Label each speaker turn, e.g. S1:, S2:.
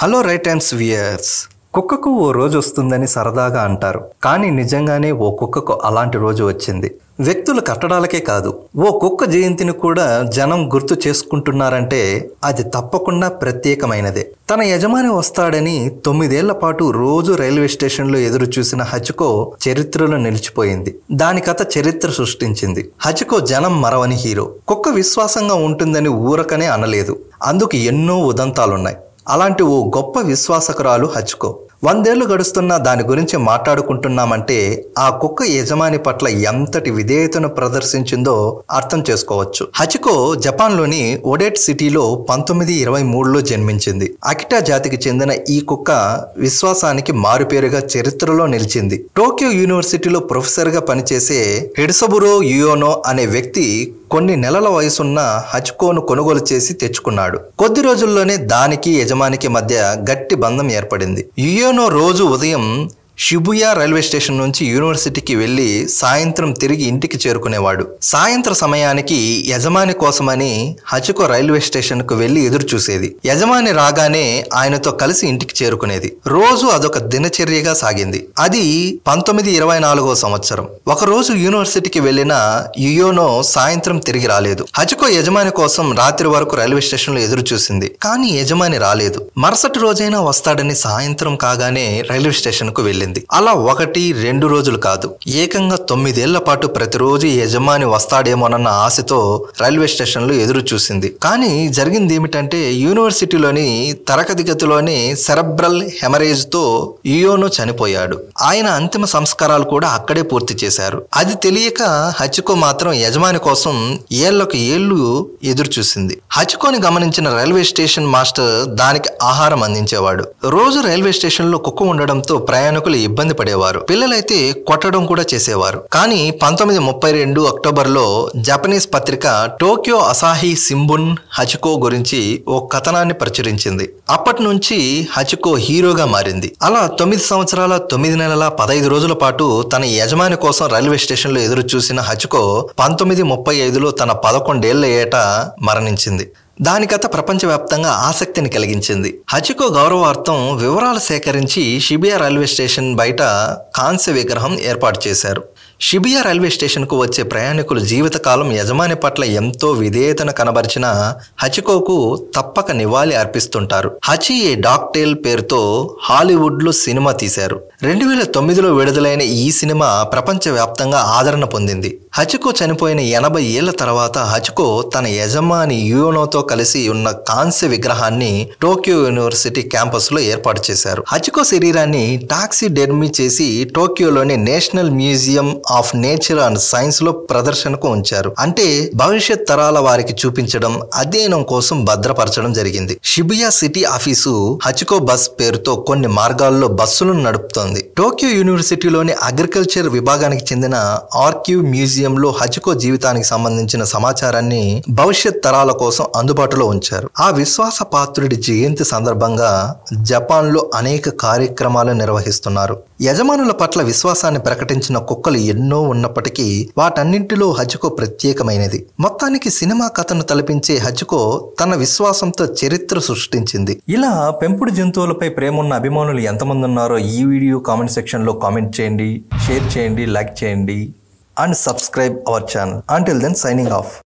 S1: hello right hands weirs కుక్కకు ఓ రోజు వస్తుందని సరదాగా అంటారు కానీ నిజంగానే ఓ కుక్కకు అలాంటి రోజు వచ్చింది వ్యక్తుల కట్టడాలకే కాదు ఓ కుక్క జయంతిని కూడా జనం గుర్తు చేసుకుంటున్నారంటే అది తప్పకుండా ప్రత్యేకమైనదే తన యజమాని వస్తాడని తొమ్మిదేళ్ల పాటు రోజు రైల్వే స్టేషన్లో ఎదురు చూసిన హచుకో చరిత్రలో నిలిచిపోయింది దాని కథ చరిత్ర సృష్టించింది హచుకో జనం మరవని హీరో కుక్క విశ్వాసంగా ఉంటుందని ఊరకనే అనలేదు అందుకు ఎన్నో ఉదంతాలున్నాయి అలాంటి ఓ గొప్ప విశ్వాసకురాలు హచ్కో వందేళ్లు గడుస్తున్నా దాని గురించి మాట్లాడుకుంటున్నామంటే ఆ కుక్క యజమాని పట్ల ఎంతటి విధేయతను ప్రదర్శించిందో అర్థం చేసుకోవచ్చు హచికో జపాన్లోని ఒడేట్ సిటీలో పంతొమ్మిది ఇరవై మూడులో జన్మించింది అకిటా జాతికి చెందిన ఈ కుక్క విశ్వాసానికి మారుపేరుగా చరిత్రలో నిలిచింది టోక్యో యూనివర్సిటీలో ప్రొఫెసర్గా పనిచేసే హిడ్సబురో యుయోనో అనే వ్యక్తి కొన్ని నెలల వయసున్న హచ్కోను కొనుగోలు చేసి తెచ్చుకున్నాడు కొద్ది రోజుల్లోనే దానికి యజమానికి మధ్య గట్టి బంధం ఏర్పడింది యుయోనో రోజు ఉదయం షిబుయా రైల్వే స్టేషన్ నుంచి యూనివర్సిటీకి వెళ్లి సాయంత్రం తిరిగి ఇంటికి చేరుకునేవాడు సాయంత్ర సమయానికి యజమాని కోసమని హచుకో రైల్వే స్టేషన్ కు వెళ్లి ఎదురు చూసేది యజమాని రాగానే ఆయనతో కలిసి ఇంటికి చేరుకునేది రోజు అదొక దినచర్యగా సాగింది అది పంతొమ్మిది ఇరవై నాలుగో సంవత్సరం ఒక రోజు యూనివర్సిటీకి వెళ్లిన యుయోనో సాయంత్రం తిరిగి రాలేదు హచుకో యజమాని కోసం రాత్రి వరకు రైల్వే స్టేషన్ లో ఎదురు చూసింది కానీ యజమాని రాలేదు మరుసటి రోజైనా వస్తాడని సాయంత్రం కాగానే రైల్వే స్టేషన్ కు వెళ్ళింది అలా ఒకటి రెండు రోజులు కాదు ఏకంగా తొమ్మిదేళ్ల పాటు ప్రతిరోజు ఈ యజమాని వస్తాడేమోనన్న ఆశతో రైల్వే స్టేషన్ లో ఎదురు చూసింది కానీ జరిగింది ఏమిటంటే యూనివర్సిటీలోని తరగతి గదిలోని సెరబ్రల్ హెమరేజ్ తో యుయోనో చనిపోయాడు ఆయన అంతిమ సంస్కారాలు కూడా అక్కడే పూర్తి చేశారు అది తెలియక హచికో మాత్రం యజమాని కోసం ఏళ్లకు ఏళ్లు ఎదురు చూసింది హచికోని గమనించిన రైల్వే స్టేషన్ మాస్టర్ దానికి ఆహారం అందించేవాడు రోజు రైల్వే స్టేషన్ లో కుక్క ఉండడంతో ప్రయాణికులు ఇబ్బంది పడేవారు పిల్లలైతే కొట్టడం కూడా చేసేవారు కానీ పంతొమ్మిది ముప్పై రెండు అక్టోబర్ లో జపనీస్ పత్రిక టోక్యో అసాహి సింబున్ హచికో గురించి ఓ కథనాన్ని ప్రచురించింది అప్పటి నుంచి హచికో హీరోగా మారింది అలా తొమ్మిది సంవత్సరాల తొమ్మిది నెలల పదహైదు రోజుల పాటు తన యజమాని కోసం రైల్వే స్టేషన్ లో ఎదురు చూసిన హచికో పంతొమ్మిది ముప్పై ఐదులో తన పదకొండేళ్ల ఏట మరణించింది దాని కథ ప్రపంచవ్యాప్తంగా ఆసక్తిని కలిగించింది హచికో గౌరవార్థం వివరాలు సేకరించి షిబియా రైల్వే స్టేషన్ బయట కాంస్య విగ్రహం ఏర్పాటు చేశారు షిబియా రైల్వే స్టేషన్కు వచ్చే ప్రయాణికులు జీవితకాలం యజమాని పట్ల ఎంతో విధేయతను కనబరిచిన హచికోకు తప్పక నివాళి అర్పిస్తుంటారు హచి ఏ డాక్టేల్ పేరుతో హాలీవుడ్లో సినిమా తీశారు రెండు వేల తొమ్మిదిలో విడుదలైన ఈ సినిమా ప్రపంచవ్యాప్తంగా ఆదరణ పొందింది హచికో చనిపోయిన ఎనభై ఏళ్ల తర్వాత హచికో తన యజమాని యుయోనోతో కలిసి ఉన్న కాంస్య విగ్రహాన్ని టోక్యో యూనివర్సిటీ క్యాంపస్ లో ఏర్పాటు చేశారు హచికో శరీరాన్ని టాక్సీ డెర్మీ చేసి టోక్యోలోని national museum of nature and science లో ప్రదర్శనకు ఉంచారు అంటే భవిష్యత్ తరాల వారికి చూపించడం అధ్యయనం కోసం భద్రపరచడం జరిగింది Shibuya city office Hachiko bus పేరుతో కొన్ని మార్గాల్లో బస్సులను నడుపుతోంది టోక్యో యూనివర్సిటీలోని అగ్రికల్చర్ విభాగానికి చెందిన ఆర్కివ్ మ్యూజియంలో హచికో జీవితానికి సంబంధించిన సమాచారాన్ని భవిష్యత్ తరాల కోసం అందుబాటులో ఉంచారు ఆ విశ్వాస పాత్రుడి జయంతి సందర్భంగా జపాన్లో అనేక కార్యక్రమాలు నిర్వహిస్తున్నారు యజమానుల పట్ల విశ్వాసాన్ని ప్రకటించిన కుక్కలు ఎన్నో ఉన్నప్పటికీ వాటన్నింటిలో హచుకో ప్రత్యేకమైనది మొత్తానికి సినిమా కథను తలపించే హచుకో తన విశ్వాసంతో చరిత్ర సృష్టించింది ఇలా పెంపుడు జంతువులపై ప్రేమ ఉన్న అభిమానులు ఎంతమంది ఉన్నారో ఈ వీడియో కామెంట్ సెక్షన్లో కామెంట్ చేయండి షేర్ చేయండి లైక్ చేయండి and subscribe our channel until then signing of